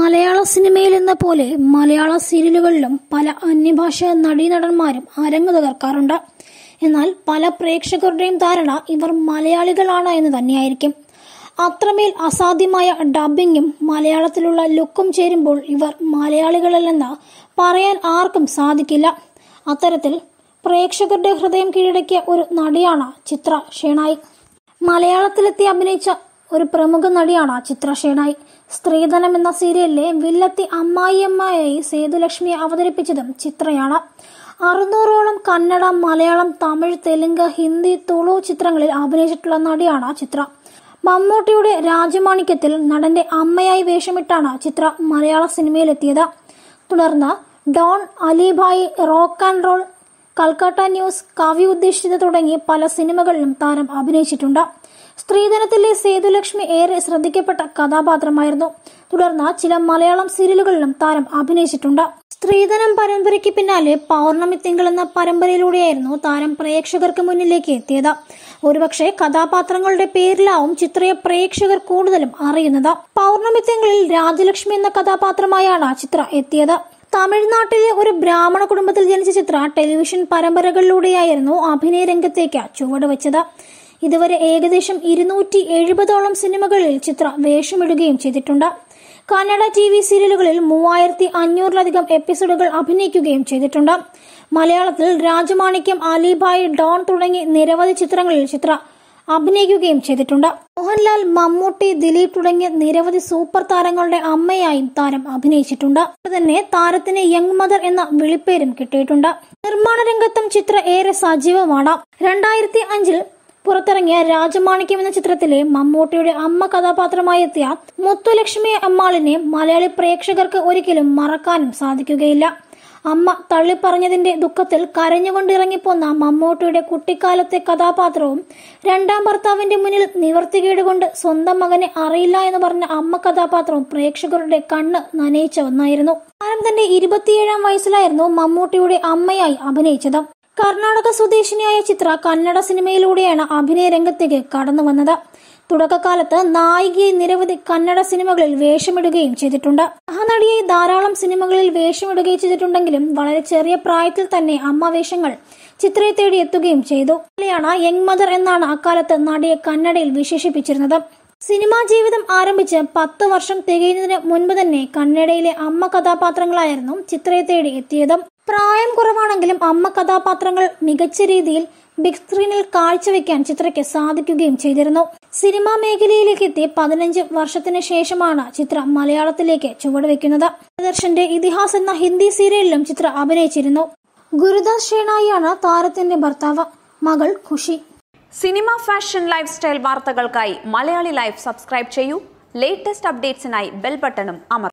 മലയാള സിനിമയിൽ എന്ന പോലെ മലയാള സീരിയലുകളിലും പല അന്യഭാഷാ നടീനടന്മാരും അരങ്ങു തകർക്കാറുണ്ട് എന്നാൽ പല പ്രേക്ഷകരുടെയും ധാരണ ഇവർ മലയാളികളാണ് എന്ന് തന്നെയായിരിക്കും അത്രമേൽ അസാധ്യമായ ഡബിങ്ങും മലയാളത്തിലുള്ള ലുക്കും ചേരുമ്പോൾ ഇവർ മലയാളികളല്ലെന്ന് പറയാൻ ആർക്കും സാധിക്കില്ല അത്തരത്തിൽ പ്രേക്ഷകരുടെ ഹൃദയം കീഴടക്കിയ ഒരു നടിയാണ് ചിത്ര ഷേണായി മലയാളത്തിലെത്തി അഭിനയിച്ച ഒരു പ്രമുഖ നടിയാണ് ചിത്ര ഷേണായി സ്ത്രീധനം എന്ന സീരിയലിലെ വില്ലത്തി അമ്മായിയമ്മയായി സേതുലക്ഷ്മിയെ അവതരിപ്പിച്ചതും ചിത്രയാണ് അറുന്നൂറോളം കന്നഡ മലയാളം തമിഴ് തെലുങ്ക് ഹിന്ദി തുളു ചിത്രങ്ങളിൽ അഭിനയിച്ചിട്ടുള്ള നടിയാണ് ചിത്ര മമ്മൂട്ടിയുടെ രാജമാണിക്യത്തിൽ നടന്റെ അമ്മയായി വേഷമിട്ടാണ് ചിത്ര മലയാള സിനിമയിലെത്തിയത് തുടർന്ന് Don Alibhai rock and roll Calcutta news Kavi Uddheshichathu തുടങ്ങി പല സിനിമകളിലും താരം അഭിനയിച്ചിട്ടുണ്ട് സ്ത്രീധനത്തിലെ സേതുലക്ഷ്മി ഏറെ ശ്രദ്ധിക്കപ്പെട്ട കഥാപാത്രമായിരുന്നു തുടർന്ന് ചില മലയാളം സീരിയലുകളിലും താരം അഭിനയിച്ചിട്ടുണ്ട് സ്ത്രീധനം പരമ്പരയ്ക്ക് പിന്നാലെ പൗർണമി തിങ്കൾ എന്ന പരമ്പരയിലൂടെയായിരുന്നു താരം പ്രേക്ഷകർക്ക് മുന്നിലേക്ക് എത്തിയത് ഒരുപക്ഷെ കഥാപാത്രങ്ങളുടെ പേരിലാവും ചിത്രയെ പ്രേക്ഷകർ കൂടുതലും അറിയുന്നത് പൗർണമി തിങ്കളിൽ രാജലക്ഷ്മി എന്ന കഥാപാത്രമായാണ് ചിത്ര എത്തിയത് തമിഴ്നാട്ടിലെ ഒരു ബ്രാഹ്മണ കുടുംബത്തിൽ ജനിച്ച ചിത്ര ടെലിവിഷൻ പരമ്പരകളിലൂടെയായിരുന്നു അഭിനയ രംഗത്തേക്ക് ചുവടുവെച്ചത് ഇതുവരെ ഏകദേശം ഇരുന്നൂറ്റി എഴുപതോളം സിനിമകളിൽ ചിത്ര വേഷമിടുകയും ചെയ്തിട്ടുണ്ട് കന്നഡ ടി വി സീരിയലുകളിൽ മൂവായിരത്തി അഞ്ഞൂറിലധികം എപ്പിസോഡുകൾ അഭിനയിക്കുകയും ചെയ്തിട്ടുണ്ട് മലയാളത്തിൽ രാജമാണിക്യം അലിഭായ് ഡോൺ തുടങ്ങി നിരവധി ചിത്രങ്ങളിൽ ചിത്ര അഭിനയിക്കുകയും ചെയ്തിട്ടുണ്ട് മോഹൻലാൽ മമ്മൂട്ടി ദിലീപ് തുടങ്ങിയ നിരവധി സൂപ്പർ താരങ്ങളുടെ അമ്മയായും താരം അഭിനയിച്ചിട്ടുണ്ട് തന്നെ താരത്തിന് യങ് മദർ എന്ന വിളിപ്പേരും കിട്ടിയിട്ടുണ്ട് നിർമ്മാണ രംഗത്തും ചിത്ര ഏറെ സജീവമാണ് രണ്ടായിരത്തി അഞ്ചിൽ പുറത്തിറങ്ങിയ രാജമാണിക്യം എന്ന ചിത്രത്തിലെ മമ്മൂട്ടിയുടെ അമ്മ കഥാപാത്രമായി എത്തിയ മുത്തുലക്ഷ്മി അമ്മാളിനെ മലയാളി പ്രേക്ഷകർക്ക് ഒരിക്കലും മറക്കാനും സാധിക്കുകയില്ല അമ്മ തള്ളിപ്പറഞ്ഞതിന്റെ ദുഃഖത്തിൽ കരഞ്ഞുകൊണ്ടിറങ്ങിപ്പോന്ന മമ്മൂട്ടിയുടെ കുട്ടിക്കാലത്തെ കഥാപാത്രവും രണ്ടാം ഭർത്താവിന്റെ മുന്നിൽ നിവർത്തികേട് കൊണ്ട് സ്വന്തം മകനെ അറിയില്ല എന്ന് പറഞ്ഞ അമ്മ കഥാപാത്രവും പ്രേക്ഷകരുടെ കണ്ണ് നനയിച്ച ഒന്നായിരുന്നു താരം തന്റെ ഇരുപത്തിയേഴാം വയസ്സിലായിരുന്നു മമ്മൂട്ടിയുടെ അമ്മയായി അഭിനയിച്ചത് കർണാടക സ്വദേശിനിയായ ചിത്ര കന്നഡ സിനിമയിലൂടെയാണ് അഭിനയ രംഗത്തേക്ക് കടന്നു വന്നത് തുടക്കകാലത്ത് നായികയെ നിരവധി കന്നഡ സിനിമകളിൽ വേഷമിടുകയും ചെയ്തിട്ടുണ്ട് സഹനടിയായി ധാരാളം സിനിമകളിൽ വേഷമിടുകയും ചെയ്തിട്ടുണ്ടെങ്കിലും വളരെ ചെറിയ പ്രായത്തിൽ തന്നെ അമ്മ വേഷങ്ങൾ ചിത്രയെ തേടി എത്തുകയും ചെയ്തു ാണ് യങ് മദർ എന്നാണ് അക്കാലത്ത് നടിയെ കന്നഡയിൽ വിശേഷിപ്പിച്ചിരുന്നത് സിനിമാ ജീവിതം ആരംഭിച്ച് പത്ത് വർഷം തികയുന്നതിന് മുൻപ് തന്നെ കന്നഡയിലെ അമ്മ കഥാപാത്രങ്ങളായിരുന്നു ചിത്രയെ തേടി എത്തിയത് പ്രായം കുറവാണെങ്കിലും അമ്മ കഥാപാത്രങ്ങൾ മികച്ച രീതിയിൽ ബിഗ് സ്ക്രീനിൽ കാഴ്ചവെക്കാൻ ചിത്രയ്ക്ക് സാധിക്കുകയും ചെയ്തിരുന്നു സിനിമാ മേഖലയിലേക്ക് എത്തി പതിനഞ്ച് വർഷത്തിന് ശേഷമാണ് ചിത്ര മലയാളത്തിലേക്ക് ചുവടുവെക്കുന്നത് ദൂരദർശന്റെ ഇതിഹാസ് എന്ന ഹിന്ദി സീരിയലിലും ചിത്ര അഭിനയിച്ചിരുന്നു ഗുരുദാസ് ഷേണായിയാണ് താരത്തിന്റെ ഭർത്താവ് മകൾ Khushi cinema fashion lifestyle വാർത്തകൾക്കായി മലയാളി ലൈഫ് സബ്സ്ക്രൈബ് ചെയ്യൂ ലേറ്റസ്റ്റ് അപ്ഡേറ്റ്സിനായി ബെൽ ബട്ടണും അമർ